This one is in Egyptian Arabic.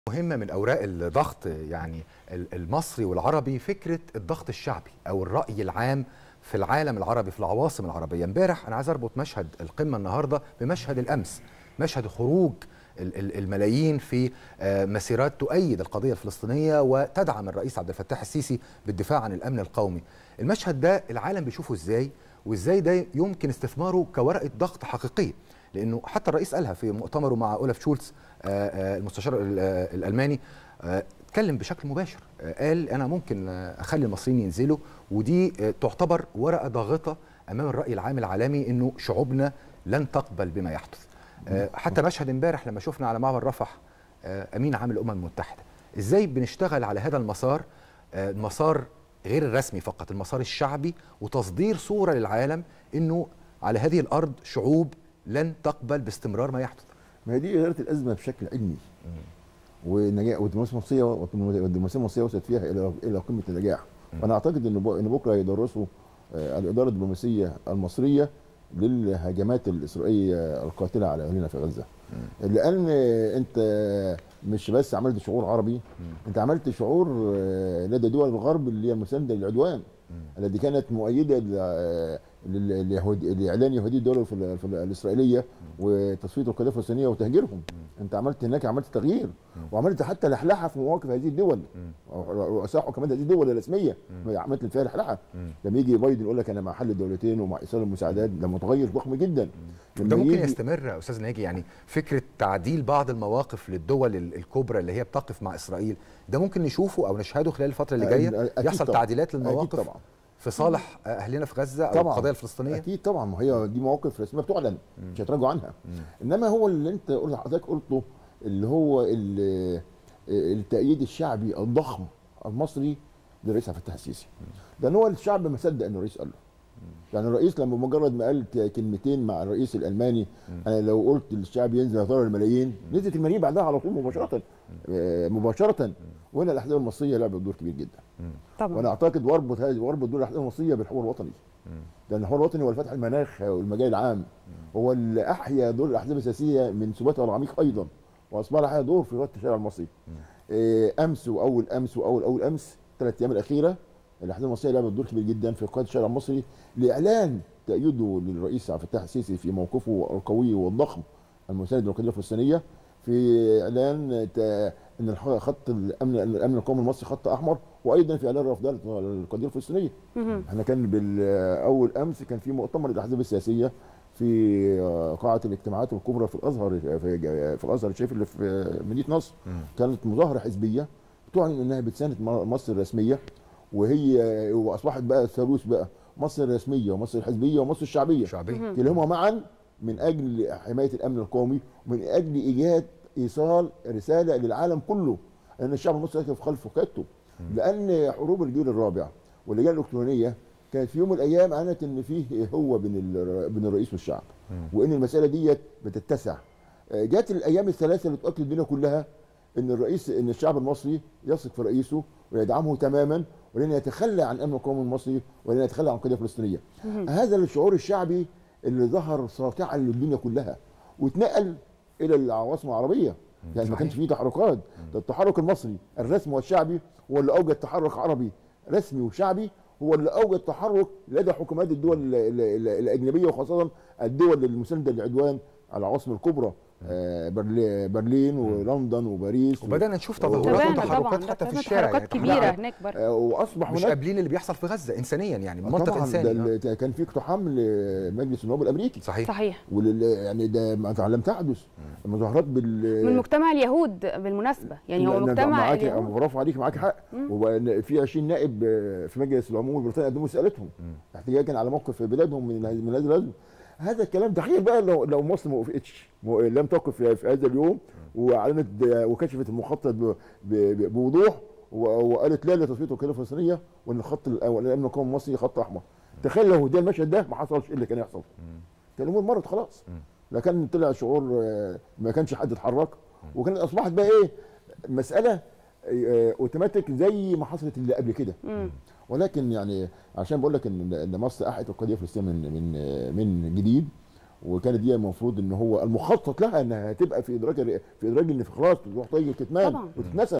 مهمة من أوراق الضغط يعني المصري والعربي فكرة الضغط الشعبي أو الرأي العام في العالم العربي في العواصم العربية امبارح أنا عايز أربط مشهد القمة النهاردة بمشهد الأمس مشهد خروج الملايين في مسيرات تؤيد القضية الفلسطينية وتدعم الرئيس عبد الفتاح السيسي بالدفاع عن الأمن القومي المشهد ده العالم بيشوفه إزاي وإزاي ده يمكن استثماره كورقة ضغط حقيقية لأنه حتى الرئيس قالها في مؤتمره مع أولف شولتز المستشار الألماني اتكلم بشكل مباشر قال أنا ممكن أخلي المصريين ينزلوا ودي تعتبر ورقة ضاغطة أمام الرأي العام العالمي أنه شعوبنا لن تقبل بما يحدث حتى مشهد امبارح لما شفنا على معبر رفح امين عام الامم المتحده ازاي بنشتغل على هذا المسار المسار غير الرسمي فقط المسار الشعبي وتصدير صوره للعالم انه على هذه الارض شعوب لن تقبل باستمرار ما يحدث ما هي دي اداره الازمه بشكل علمي ونجاح والدبلوماسيه المصريه والدبلوماسيه المصريه وصلت فيها الى الى قمه النجاح وانا اعتقد ان ان بكره يدرسوا الاداره الدبلوماسيه المصريه للهجمات الاسرائيليه القاتله على اهلنا في غزه م. لان انت مش بس عملت شعور عربي م. انت عملت شعور لدى دول الغرب اللي هي المسانده للعدوان التي كانت مؤيده لليهود لاعلان يهودي الدوله الاسرائيليه وتصفيه القضيه الفلسطينيه وتهجيرهم انت عملت هناك عملت تغيير وعملت حتى لحلحه في مواقف هذه الدول رؤساء حكومات هذه الدول الرسميه عملت فيها لحلحه لما يجي بايدن يقول لك انا مع حل الدولتين ومع ايصال المساعدات ده متغير ضخم جدا ده ممكن يستمر يا استاذ ناجي يعني فكره تعديل بعض المواقف للدول الكبرى اللي هي بتقف مع اسرائيل ده ممكن نشوفه او نشهده خلال الفتره اللي جايه يحصل طبعًا. تعديلات للمواقف طبعا في صالح اهلنا في غزه او طبعًا. القضيه الفلسطينيه اكيد طبعا ما هي دي مواقف رسميه بتعلن مش هيتراجعوا عنها مم. انما هو اللي انت قلت حضرتك قلته اللي هو التأييد الشعبي الضخم المصري للرئيس عبد الفتاح السيسي لان هو الشعب ما صدق ان الرئيس قال له يعني الرئيس لما مجرد ما قال كلمتين مع الرئيس الالماني انا لو قلت للشعب ينزل هضرر الملايين نزلت الملايين بعدها على طول مباشره مباشره وهنا الاحزاب المصريه لعبت دور كبير جدا طبعا وانا اعتقد واربط هذه واربط دور الاحزاب المصريه بالحوار الوطني لان الحوار الوطني هو الفتح المناخ والمجال العام هو اللي احيا دور الاحزاب السياسيه من سباتها العميق ايضا واصبح لها دور في وقت الشارع المصري امس واول امس واول اول امس ثلاث ايام الاخيره الاحزاب المصريه لعبت دور كبير جدا في قياده الشارع المصري لاعلان تأييده للرئيس عبد الفتاح السيسي في موقفه القوي والضخم المساند للقضيه الفلسطينيه في اعلان ان خط الامن الامن القومي المصري خط احمر وايضا في اعلان رفض القضيه الفلسطينيه. احنا كان بالاول امس كان في مؤتمر الاحزاب السياسيه في قاعه الاجتماعات الكبرى في الازهر في, في الازهر الشريف اللي في مدينه نصر كانت مظاهره حزبيه تعلن انها بتساند مصر الرسميه وهي واصبحت بقى ثالوث بقى مصر الرسميه ومصر الحزبيه ومصر الشعبيه شعبيه كلاهما معا من اجل حمايه الامن القومي ومن اجل ايجاد ايصال رساله للعالم كله ان الشعب المصري يقف خلف قيادته لان حروب الجيل الرابع واللجان الالكترونيه كانت في يوم من الايام اعلنت ان فيه هو بين بين الرئيس والشعب وان المساله ديت بتتسع جت الايام الثلاثه اللي اتاكد بينا كلها ان الرئيس ان الشعب المصري يثق في رئيسه ويدعمه تماما ولن يتخلى عن الامن القومي المصري ولن يتخلى عن القضيه الفلسطينيه. هذا الشعور الشعبي اللي ظهر ساطعا للدنيا كلها واتنقل الى العواصم العربيه يعني ما كانش فيه تحركات ده التحرك المصري الرسمي والشعبي هو اللي اوجد تحرك عربي رسمي وشعبي هو اللي اوجد تحرك لدى حكومات الدول الاجنبيه وخاصه الدول المسانده للعدوان على العواصم الكبرى برلين ولندن وباريس وبدانا نشوف تظاهرات وتحركات حتى في الشارع تحركات كبيره هناك برضه واصبح مش قابلين اللي بيحصل في غزه انسانيا يعني منطق انساني ده كان في اقتحام لمجلس النواب الامريكي صحيح صحيح ولل يعني ده لم تحدث المظاهرات بال من مجتمع اليهود بالمناسبه يعني هو مجتمع اليهود برافو عليك معاك حق وفي 20 نائب في مجلس العموم البريطاني قدموا استقالتهم احتجاجا على موقف بلادهم من من هذه الازمه هذا الكلام تخيل بقى لو لو مصر ما وقفتش لم تقف في هذا اليوم واعلنت وكشفت المخطط بوضوح وقالت لا لتصفيه القضيه الفلسطينيه وان الخط الامن القومي المصري خط احمر تخيل لو ده المشهد ده ما حصلش ايه اللي كان يحصل كان الامور مرت خلاص لا كان طلع شعور ما كانش حد اتحرك وكانت اصبحت بقى ايه مساله اوتوماتيك زي ما حصلت اللي قبل كده ولكن يعني عشان بقول لك ان ان مصر احت القضيه الفلسطينيه من من من جديد وكانت دي المفروض ان هو المخطط لها انها تبقى في ادراك في ادراك ان في خلاص تروح طي الكتمان طبعاً. وتتنسى